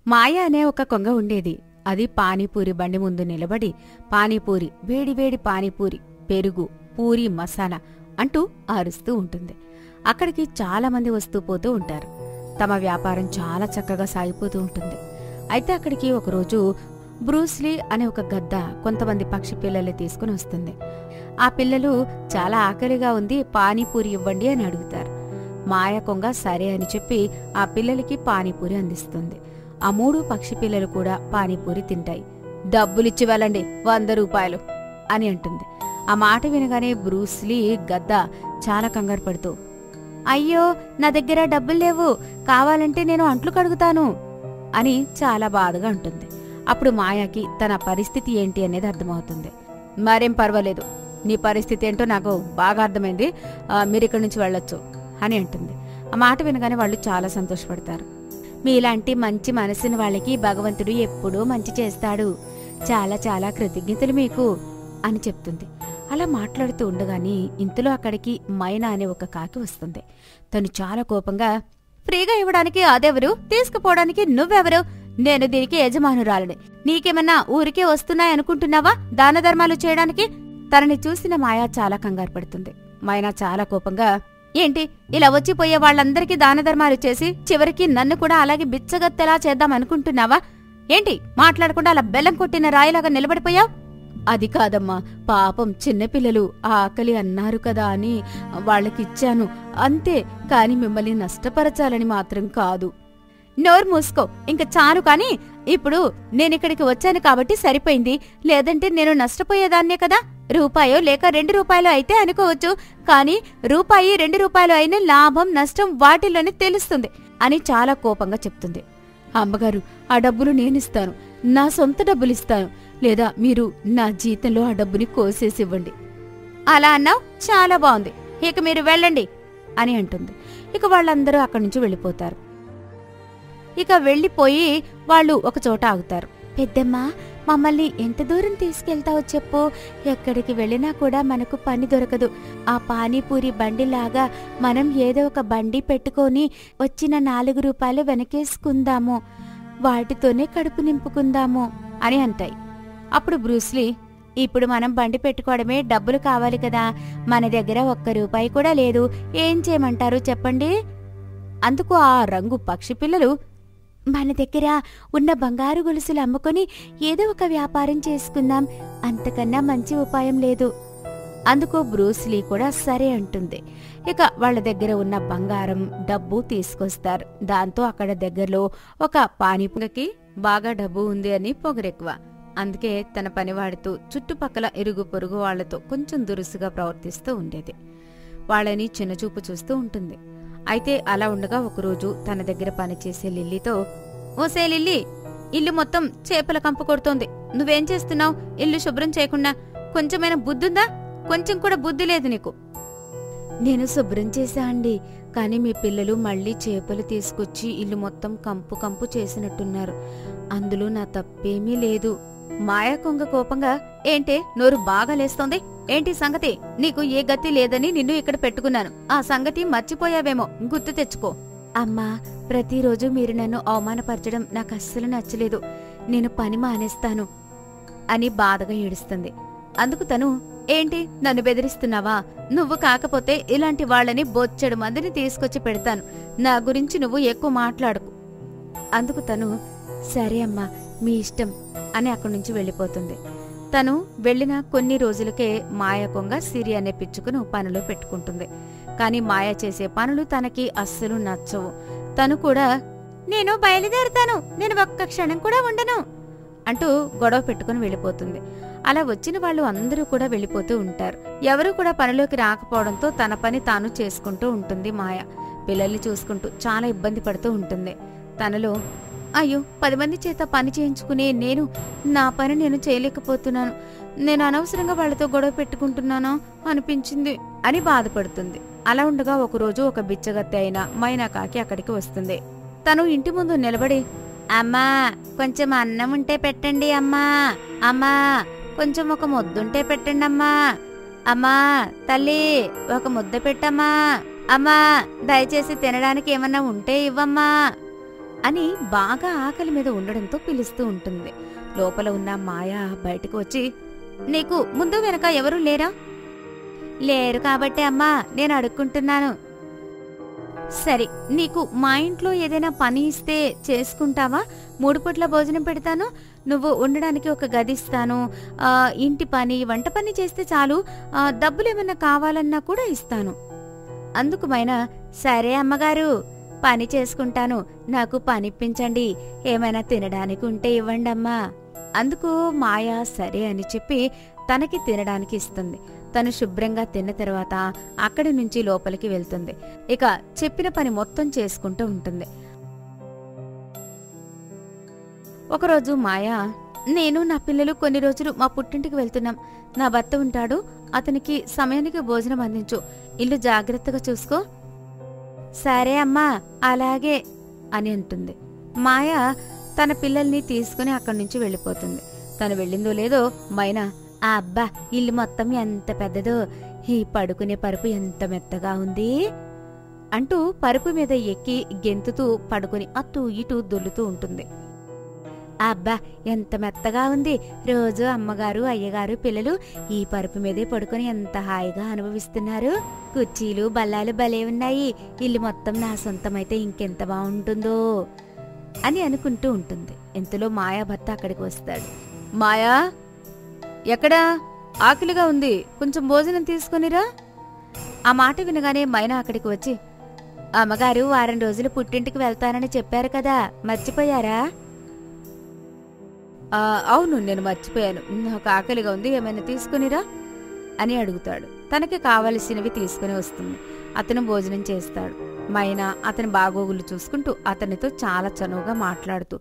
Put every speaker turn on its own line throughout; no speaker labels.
మాయ అనే ఒక కొంగ ఉండేది అది పానీపూరి బండి ముందు నిలబడి పానీపూరి వేడివేడి పానీపూరి పెరుగు పూరి మసాలా అంటూ అరుస్తూ ఉంటుంది అక్కడికి చాలా మంది వస్తూ పోతూ ఉంటారు తమ వ్యాపారం చాలా చక్కగా సాగిపోతూ ఉంటుంది అయితే అక్కడికి ఒకరోజు బ్రూస్లీ అనే ఒక గద్ద కొంతమంది పక్షి పిల్లల్ని తీసుకుని వస్తుంది ఆ పిల్లలు చాలా ఆకలిగా ఉంది పానీపూరి ఇవ్వండి అని అడుగుతారు మాయ కొంగ సరే అని చెప్పి ఆ పిల్లలకి పానీపూరి అందిస్తుంది ఆ మూడు పక్షి పిల్లలు కూడా పానీపూరి తింటాయి డబ్బులిచ్చి వెళ్ళండి వంద రూపాయలు అని అంటుంది ఆ మాట వినగానే బ్రూస్లీ గద్ద చాలా కంగారు పడుతూ అయ్యో నా దగ్గర డబ్బులు లేవు కావాలంటే నేను అంట్లు కడుగుతాను అని చాలా బాధగా ఉంటుంది అప్పుడు మాయాకి తన పరిస్థితి ఏంటి అనేది అర్థమవుతుంది మరేం పర్వాలేదు నీ పరిస్థితి ఏంటో నాకు బాగా అర్థమైంది ఆ, మీరు ఇక్కడి నుంచి వెళ్ళొచ్చు అని అంటుంది ఆ మాట వినగానే వాళ్ళు చాలా సంతోషపడతారు మీలాంటి మంచి మనసుని వాళ్ళకి భగవంతుడు ఎప్పుడూ మంచి చేస్తాడు చాలా చాలా కృతజ్ఞతలు మీకు అని చెప్తుంది అలా మాట్లాడుతూ ఉండగాని ఇంతలో అక్కడికి మైనా అనే ఒక కాకి వస్తుంది తను చాలా కోపంగా ఫ్రీగా ఇవ్వడానికి అదెవరు తీసుకుపోవడానికి నువ్వెవరు నేను దీనికి యజమానురాలని నీకేమన్నా ఊరికే వస్తున్నాయనుకుంటున్నావా దాన ధర్మాలు చేయడానికి తనని చూసిన మాయా చాలా కంగారు పడుతుంది మైనా చాలా కోపంగా ఏంటి ఇలా వచ్చిపోయే వాళ్ళందరికీ దాన ధర్మాలు చేసి చివరికి నన్ను కూడా అలాగే బిచ్చగత్తెలా చేద్దాం అనుకుంటున్నావా ఏంటి మాట్లాడకుండా అలా బెల్లం కొట్టిన రాయిలాగా నిలబడిపోయావు అది కాదమ్మా పాపం చిన్నపిల్లలు ఆకలి అన్నారు కదా అని వాళ్ళకిచ్చాను అంతే కాని మిమ్మల్ని నష్టపరచాలని మాత్రం కాదు నోరు మూసుకో ఇంక చాలు కాని ఇప్పుడు నేనిక్కడికి వచ్చాను కాబట్టి సరిపోయింది లేదంటే నేను నష్టపోయేదాన్నే కదా రూపాయో లేక రెండు రూపాయలు అయితే అనుకోవచ్చు కానీ రూపాయి రెండు రూపాయలు అయిన లాభం నష్టం వాటిలోనే తెలుస్తుంది అని చాలా కోపంగా చెప్తుంది అమ్మగారు ఆ డబ్బులు నేనిస్తాను నా సొంత డబ్బులు ఇస్తాను లేదా మీరు నా జీతంలో ఆ డబ్బుని కోసేసి ఇవ్వండి అలా అన్నావు చాలా బాగుంది ఇక మీరు వెళ్ళండి అని అంటుంది ఇక వాళ్ళందరూ అక్కడి నుంచి వెళ్ళిపోతారు ఇక వెళ్ళిపోయి వాళ్ళు ఒక చోట ఆగుతారు పెద్దమ్మ మమ్మల్ని ఎంత దూరం తీసుకెళ్తావో చెప్పు ఎక్కడికి వెళ్ళినా కూడా మనకు పని దొరకదు ఆ పానీపూరి బండిలాగా మనం ఏదో ఒక బండి పెట్టుకొని వచ్చిన నాలుగు రూపాయలు వెనకేసుకుందాము వాటితోనే కడుపు నింపుకుందాము అని అంటాయి అప్పుడు బ్రూస్లీ ఇప్పుడు మనం బండి పెట్టుకోవడమే డబ్బులు కావాలి కదా మన దగ్గర ఒక్క రూపాయి కూడా లేదు ఏం చేయమంటారు చెప్పండి అందుకు ఆ రంగు పక్షి పిల్లలు మన దగ్గర ఉన్న బంగారు గొలుసులు అమ్ముకొని ఏదో ఒక వ్యాపారం చేసుకుందాం అంతకన్నా మంచి ఉపాయం లేదు అందుకు బ్రూస్లీ కూడా సరే అంటుంది ఇక వాళ్ళ దగ్గర ఉన్న బంగారం డబ్బు తీసుకొస్తారు దాంతో అక్కడ దగ్గరలో ఒక పానీపుకి బాగా డబ్బు ఉంది అని పొగరెక్కువ అందుకే తన పనివాడితో చుట్టుపక్కల ఇరుగు పొరుగు వాళ్లతో కొంచెం దురుసుగా ప్రవర్తిస్తూ ఉండేది వాళ్ళని చిన్నచూపు చూస్తూ ఉంటుంది అయితే అలా ఉండగా ఒకరోజు తన దగ్గర పనిచేసే లిల్లీతో ఓసే లిల్లీ ఇల్లు మొత్తం చేపల కంపు కొడుతోంది నువ్వేం చేస్తున్నావు ఇల్లు శుభ్రం చేయకుండా కొంచెమైనా బుద్ధుందా కొంచెం కూడా బుద్ధి లేదు నీకు నేను శుభ్రం చేశా అండి కానీ మీ పిల్లలు మళ్ళీ చేపలు తీసుకొచ్చి ఇల్లు మొత్తం కంపు కంపు చేసినట్టున్నారు అందులో నా తప్పేమీ లేదు మాయా కొంగ కోపంగా ఏంటే నోరు బాగా లేస్తోంది ఏంటి సంగతి నీకు ఏ గతి లేదని నిన్ను ఇక్కడ పెట్టుకున్నాను ఆ సంగతి మర్చిపోయావేమో గుర్తు తెచ్చుకో అమ్మా ప్రతిరోజు మీరు నన్ను అవమానపరచడం నాకు అస్సలు నచ్చలేదు నేను పని మానేస్తాను అని బాధగా ఏడుస్తుంది అందుకు తను ఏంటి నన్ను బెదిరిస్తున్నావా నువ్వు కాకపోతే ఇలాంటి వాళ్ళని బొచ్చెడు మందిని తీసుకొచ్చి పెడతాను నా గురించి నువ్వు ఎక్కువ మాట్లాడకు అందుకు తను సరే అమ్మా మీ ఇష్టం అని అక్కడి నుంచి వెళ్ళిపోతుంది తను వెళ్ళిన కొన్ని రోజులకే మాయ కొంగ సిరి అనే పిచ్చుకును పనిలో పెట్టుకుంటుంది కాని మాయ చేసే పనులు తనకి అస్సలు నచ్చవు తను కూడా నేను బయలుదేరుతాను నేను ఒక్క క్షణం కూడా ఉండను అంటూ గొడవ పెట్టుకుని వెళ్ళిపోతుంది అలా వచ్చిన వాళ్ళు అందరూ కూడా వెళ్ళిపోతూ ఉంటారు ఎవరూ కూడా పనిలోకి రాకపోవడంతో తన పని తాను చేసుకుంటూ ఉంటుంది మాయ పిల్లల్ని చూసుకుంటూ చాలా ఇబ్బంది పడుతూ ఉంటుంది తనలో అయ్యో పది మంది చేత పని చేయించుకునే నేను నా పని నేను చేయలేకపోతున్నాను నేను అనవసరంగా వాళ్ళతో గొడవ పెట్టుకుంటున్నానా అనిపించింది అని బాధపడుతుంది అలా ఉండగా ఒకరోజు ఒక బిచ్చగత్తె అయిన మైనా కాకి అక్కడికి వస్తుంది తను ఇంటి ముందు నిలబడి అమ్మా కొంచెం అన్నం ఉంటే పెట్టండి అమ్మా అమ్మా కొంచెం ఒక ముద్దుంటే పెట్టండి అమ్మా అమ్మా తల్లి ఒక ముద్ద పెట్టమ్మా అమ్మా దయచేసి తినడానికి ఏమన్నా ఉంటే ఇవ్వమ్మా అని బాగా ఆకలి మీద ఉండడంతో పిలుస్తూ ఉంటుంది లోపల ఉన్న మాయ బయటకు వచ్చి నీకు ముందు వెనక ఎవరూ లేరా లేరు కాబట్టి అమ్మా నేను అడుక్కుంటున్నాను సరే నీకు మా ఇంట్లో ఏదైనా పని ఇస్తే చేసుకుంటావా మూడు పూట్ల భోజనం పెడతాను నువ్వు ఉండడానికి ఒక గది ఇస్తాను ఆ, ఇంటి పని వంట పని చేస్తే చాలు ఆ, డబ్బులు ఏమైనా కావాలన్నా కూడా ఇస్తాను అందుకు మైనా సరే అమ్మగారు పని చేసుకుంటాను నాకు పనిప్పించండి ఏమైనా తినడానికి ఉంటే ఇవ్వండి అమ్మా అందుకు మాయా సరే అని చెప్పి తనకి తినడానికి ఇస్తుంది తను శుభ్రంగా తిన్న తర్వాత అక్కడి నుంచి లోపలికి వెళ్తుంది ఇక చెప్పిన పని మొత్తం చేసుకుంటూ ఉంటుంది ఒకరోజు మాయా నేను నా పిల్లలు కొన్ని రోజులు మా పుట్టింటికి వెళ్తున్నాం నా భర్త ఉంటాడు అతనికి సమయానికి భోజనం అందించు ఇల్లు జాగ్రత్తగా చూసుకో సరే అమ్మా అలాగే అని అంటుంది మాయ తన పిల్లల్ని తీసుకుని అక్కడి నుంచి వెళ్ళిపోతుంది తను వెళ్ళిందో లేదో మైనా ఆ అబ్బా ఇల్లు మొత్తం ఎంత పెద్దదో ఈ పడుకునే పరుపు ఎంత మెత్తగా ఉంది అంటూ పరుపు మీద ఎక్కి గెంతుతూ పడుకుని అటూ ఇటూ దొల్లుతూ ఉంటుంది అబ్బా ఎంత మెత్తగా ఉంది రోజు అమ్మగారు అయ్యగారు పిల్లలు ఈ పరుపు మీదే పడుకొని ఎంత హాయిగా అనుభవిస్తున్నారు కుర్చీలు బల్లాలు భలే ఉన్నాయి ఇల్లు మొత్తం నా సొంతమైతే ఇంకెంత బాగుంటుందో అని అనుకుంటూ ఉంటుంది ఇంతలో మాయా భర్త అక్కడికి వస్తాడు మాయా ఎక్కడా ఆకలిగా ఉంది కొంచెం భోజనం తీసుకునిరా ఆ మాట వినగానే మైనా అక్కడికి వచ్చి అమ్మగారు వారం రోజులు పుట్టింటికి వెళ్తానని చెప్పారు కదా మర్చిపోయారా "ఆ, అవును నేను మర్చిపోయాను నాకు ఆకలిగా ఉంది ఏమైనా తీసుకునిరా అని అడుగుతాడు తనకి కావలసినవి తీసుకుని వస్తుంది అతను భోజనం చేస్తాడు మైనా అతని బాగోగులు చూసుకుంటూ అతనితో చాలా చనువుగా మాట్లాడుతూ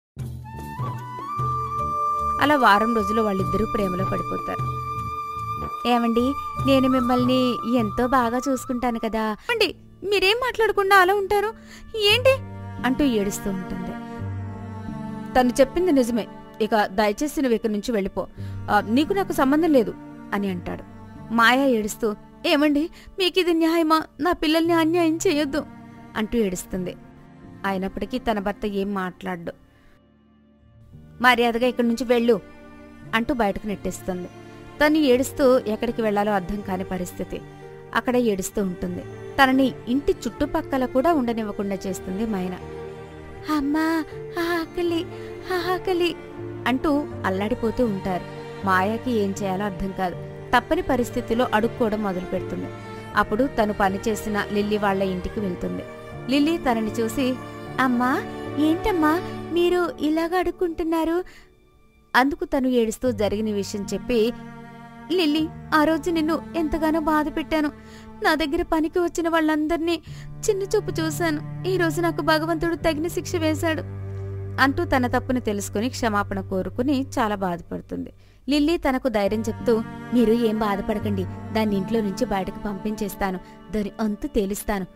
అలా వారం రోజులు వాళ్ళిద్దరూ ప్రేమలో పడిపోతారు ఏమండి నేను మిమ్మల్ని ఎంతో బాగా చూసుకుంటాను కదా అండి మీరేం మాట్లాడకుండా అలా ఉంటారు ఏంటి అంటూ ఏడుస్తూ ఉంటుంది తను చెప్పింది నిజమే ఇక దయచేసి నువ్వు ఇక్కడి నుంచి వెళ్ళిపో ఆ, నీకు నాకు సంబంధం లేదు అని అంటాడు మాయా ఏడుస్తూ ఏమండి మీకిది న్యాయమా నా పిల్లల్ని అన్యాయం చేయొద్దు అంటూ ఏడుస్తుంది అయినప్పటికీ తన భర్త ఏం మాట్లాడ్డు మర్యాదగా ఇక్కడి నుంచి వెళ్ళు అంటూ బయటకు నెట్టేస్తుంది తను ఏడుస్తూ ఎక్కడికి వెళ్లాలో అర్థం కాని పరిస్థితి అక్కడ ఏడుస్తూ ఉంటుంది తనని ఇంటి చుట్టుపక్కల కూడా ఉండనివ్వకుండా చేస్తుంది మైనా అమ్మా ఆకలి ఆకలి అంటూ అల్లాడిపోతూ ఉంటారు మాయాకి ఏం చేయాలో అర్థం కాదు తప్పని పరిస్థితిలో అడుక్కోవడం మొదలు పెడుతుంది అప్పుడు తను పనిచేసిన లిల్లీ వాళ్ళ ఇంటికి వెళ్తుంది లిల్లీ తనని చూసి అమ్మా ఏంటమ్మా మీరు ఇలాగ అడుక్కుంటున్నారు అందుకు తను ఏడుస్తూ జరిగిన విషయం చెప్పి లిల్లీ ఆ రోజు నిన్ను ఎంతగానో బాధ పెట్టాను నా దగ్గర పనికి వచ్చిన వాళ్ళందర్నీ చిన్న చూపు చూశాను ఈ రోజు నాకు భగవంతుడు తగిన శిక్ష వేశాడు అంటూ తన తప్పును తెలుసుకుని క్షమాపణ కోరుకుని చాలా బాధపడుతుంది లిల్లీ తనకు ధైర్యం చెప్తూ మీరు ఏం బాధపడకండి దాన్ని ఇంట్లో నుంచి బయటకు పంపించేస్తాను దాని అంతు తేలుస్తాను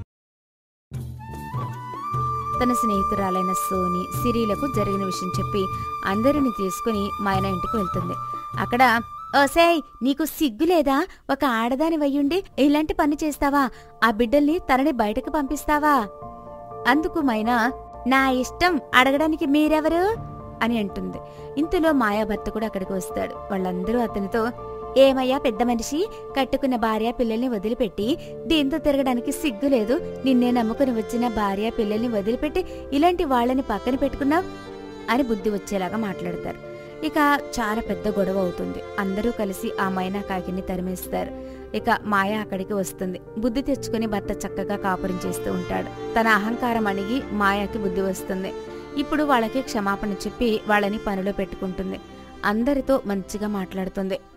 తన స్నేహితురాలైన సోని సిరీలకు జరిగిన విషయం చెప్పి అందరిని తీసుకుని మాయన ఇంటికి వెళ్తుంది అక్కడ ఓసేయ్ నీకు సిగ్గు లేదా ఒక ఆడదాని వయ్యుండి ఇలాంటి పని చేస్తావా ఆ బిడ్డల్ని తనని బయటకు పంపిస్తావా అందుకు మైనా నా ఇష్టం అడగడానికి మీరెవరు అని అంటుంది ఇంతలో మాయా భర్త కూడా అక్కడికి వస్తాడు వాళ్ళందరూ అతనితో ఏమయ్యా పెద్ద మనిషి కట్టుకున్న భార్య పిల్లల్ని వదిలిపెట్టి దీంతో తిరగడానికి సిగ్గు లేదు నిన్నే నమ్ముకుని వచ్చిన భార్య పిల్లల్ని వదిలిపెట్టి ఇలాంటి వాళ్ళని పక్కన పెట్టుకున్నావు అని బుద్ధి వచ్చేలాగా మాట్లాడతారు ఇక చాలా పెద్ద గొడవ అవుతుంది అందరూ కలిసి ఆ మైనా కాకిని తరిమేస్తారు ఇక మాయ అక్కడికి వస్తుంది బుద్ధి తెచ్చుకుని భర్త చక్కగా కాపురం చేస్తూ ఉంటాడు తన అహంకారం అణిగి మాయాకి బుద్ధి వస్తుంది ఇప్పుడు వాళ్ళకి క్షమాపణ చెప్పి వాళ్ళని పనిలో పెట్టుకుంటుంది అందరితో మంచిగా మాట్లాడుతుంది